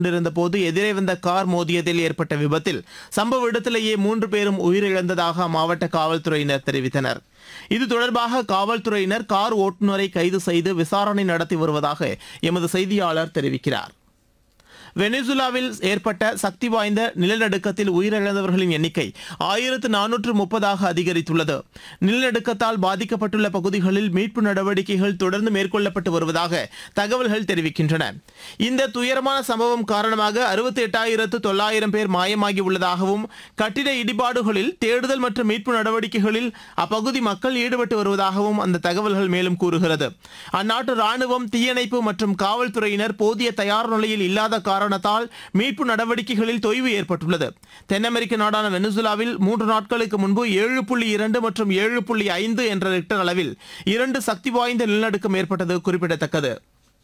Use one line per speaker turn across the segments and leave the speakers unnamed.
கொண்டிருந்த போது எதிரே வந்த கார் மோதியதில் ஏற்பட்ட விபத்தில் சம்பவ இடத்திலேயே மூன்று பேரும் உயிரிழந்ததாக அம்மாவட்ட காவல்துறையினர் தெரிவித்தனர் இது தொடர்பாக காவல்துறையினர் கார் ஓட்டுநரை கைது செய்து விசாரணை நடத்தி வருவதாக எமது செய்தியாளர் தெரிவிக்கிறார் வெனிசுலாவில் ஏற்பட்ட சக்தி வாய்ந்த நிலநடுக்கத்தில் உயிரிழந்தவர்களின் எண்ணிக்கை ஆயிரத்து நானூற்று முப்பதாக அதிகரித்துள்ளது நிலநடுக்கத்தால் பாதிக்கப்பட்டுள்ள பகுதிகளில் மீட்பு நடவடிக்கைகள் தொடர்ந்து மேற்கொள்ளப்பட்டு வருவதாக தகவல்கள் தெரிவிக்கின்றன இந்த துயரமான சம்பவம் காரணமாக அறுபத்தி எட்டாயிரத்து தொள்ளாயிரம் பேர் மாயமாகி உள்ளதாகவும் கட்டிட இடிபாடுகளில் தேடுதல் மற்றும் மீட்பு நடவடிக்கைகளில் அப்பகுதி மக்கள் ஈடுபட்டு வருவதாகவும் அந்த தகவல்கள் மேலும் கூறுகிறது அந்நாட்டு ராணுவம் தீயணைப்பு மற்றும் காவல்துறையினர் போதிய தயார் நிலையில் இல்லாத காரணத்தால் மீட்பு நடவடிக்கைகளில் தொய்வு ஏற்பட்டுள்ளது தென் அமெரிக்க நாடான வெனிசுலாவில் மூன்று நாட்களுக்கு முன்பு ஏழு புள்ளி இரண்டு மற்றும் ஏழு புள்ளி ஐந்து என்ற ரிக்டர் அளவில் இரண்டு சக்தி வாய்ந்த நிலநடுக்கம் ஏற்பட்டது குறிப்பிடத்தக்கது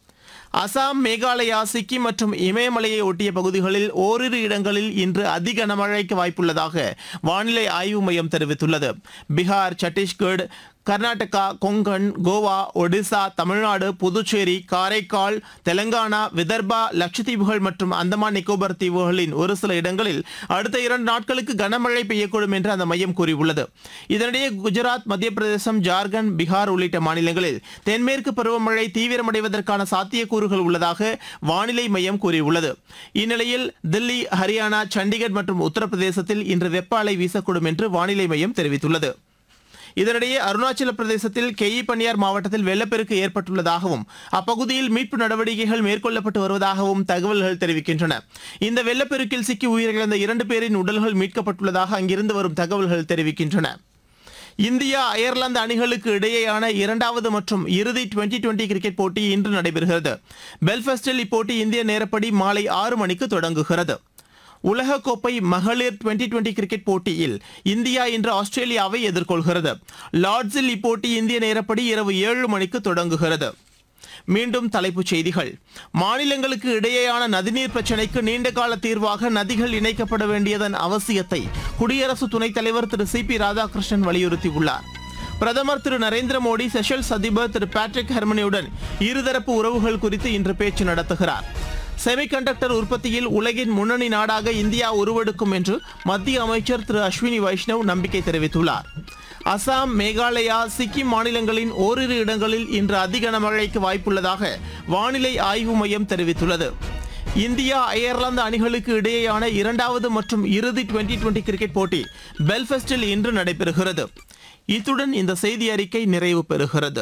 அசாம் மேகாலயா சிக்கிம் மற்றும் இமயமலையை ஒட்டிய பகுதிகளில் ஓரிரு இடங்களில் இன்று அதி கனமழைக்கு வாய்ப்புள்ளதாக வானிலை ஆய்வு மையம் தெரிவித்துள்ளது பீகார் சத்தீஸ்கர் கர்நாடகா கொங்கன் கோவா ஒடிசா தமிழ்நாடு புதுச்சேரி காரைக்கால் தெலங்கானா விதர்பா லட்சத்தீவுகள் மற்றும் அந்தமான் நிக்கோபார் தீவுகளின் ஒரு சில இடங்களில் அடுத்த இரண்டு நாட்களுக்கு கனமழை பெய்யக்கூடும் என்று அந்த மையம் கூறியுள்ளது இதனிடையே குஜராத் மத்திய பிரதேசம் ஜார்க்கண்ட் பீகார் உள்ளிட்ட மாநிலங்களில் தென்மேற்கு பருவமழை தீவிரமடைவதற்கான சாத்தியக்கூறுகள் உள்ளதாக வானிலை மையம் கூறியுள்ளது இந்நிலையில் தில்லி ஹரியானா சண்டிகர் மற்றும் உத்தரப்பிரதேசத்தில் இன்று வெப்ப அலை வீசக்கூடும் என்று வானிலை மையம் தெரிவித்துள்ளது இதனிடையே அருணாச்சல பிரதேசத்தில் கெயி பனியார் மாவட்டத்தில் வெள்ளப்பெருக்கு ஏற்பட்டுள்ளதாகவும் அப்பகுதியில் மீட்பு நடவடிக்கைகள் மேற்கொள்ளப்பட்டு வருவதாகவும் தகவல்கள் தெரிவிக்கின்றன இந்த வெள்ளப்பெருக்கில் சிக்கி உயிரிழந்த இரண்டு பேரின் உடல்கள் மீட்கப்பட்டுள்ளதாக அங்கிருந்து வரும் தகவல்கள் தெரிவிக்கின்றன இந்தியா அயர்லாந்து அணிகளுக்கு இடையேயான இரண்டாவது மற்றும் இறுதி டுவெண்டி டுவெண்டி கிரிக்கெட் போட்டி இன்று நடைபெறுகிறது பெல்ஃபாஸ்டில் இப்போட்டி இந்திய நேரப்படி மாலை ஆறு மணிக்கு தொடங்குகிறது உலகக்கோப்பை மகளிர் டுவெண்டி டுவெண்டி கிரிக்கெட் போட்டியில் இந்தியா இன்று ஆஸ்திரேலியாவை எதிர்கொள்கிறது லார்ட்ஸில் இப்போட்டி இந்திய நேரப்படி இரவு ஏழு மணிக்கு தொடங்குகிறது மீண்டும் தலைப்புச் செய்திகள் மாநிலங்களுக்கு இடையேயான நதிநீர் பிரச்சினைக்கு நீண்டகால தீர்வாக நதிகள் இணைக்கப்பட வேண்டியதன் அவசியத்தை குடியரசு துணைத் தலைவர் திரு சி பி ராதாகிருஷ்ணன் வலியுறுத்தியுள்ளார் பிரதமர் திரு நரேந்திர மோடி செஷல்ஸ் அதிபர் திரு பேட்ரிக் ஹெர்மனியுடன் இருதரப்பு உறவுகள் குறித்து இன்று பேச்சு நடத்துகிறார் செமிகண்டக்டர் உற்பத்தியில் உலகின் முன்னணி நாடாக இந்தியா உருவெடுக்கும் என்று மத்திய அமைச்சர் திரு அஸ்வினி வைஷ்ணவ் நம்பிக்கை தெரிவித்துள்ளார் அசாம் மேகாலயா சிக்கிம் மாநிலங்களின் ஓரிரு இடங்களில் இன்று அதிக கனமழைக்கு வாய்ப்புள்ளதாக வானிலை ஆய்வு மையம் தெரிவித்துள்ளது இந்தியா அயர்லாந்து அணிகளுக்கு இடையேயான இரண்டாவது மற்றும் இறுதி டுவெண்டி டுவெண்டி கிரிக்கெட் போட்டி பெல்ஃபஸ்டில் இன்று நடைபெறுகிறது இத்துடன் இந்த செய்தி அறிக்கை நிறைவு பெறுகிறது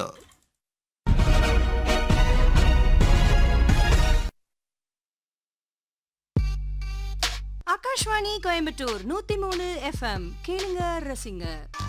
ஆகாஷ்வாணி கோயம்புத்தூர் நூத்தி மூணு எஃப்எம் கேளுங்க ரசிங்க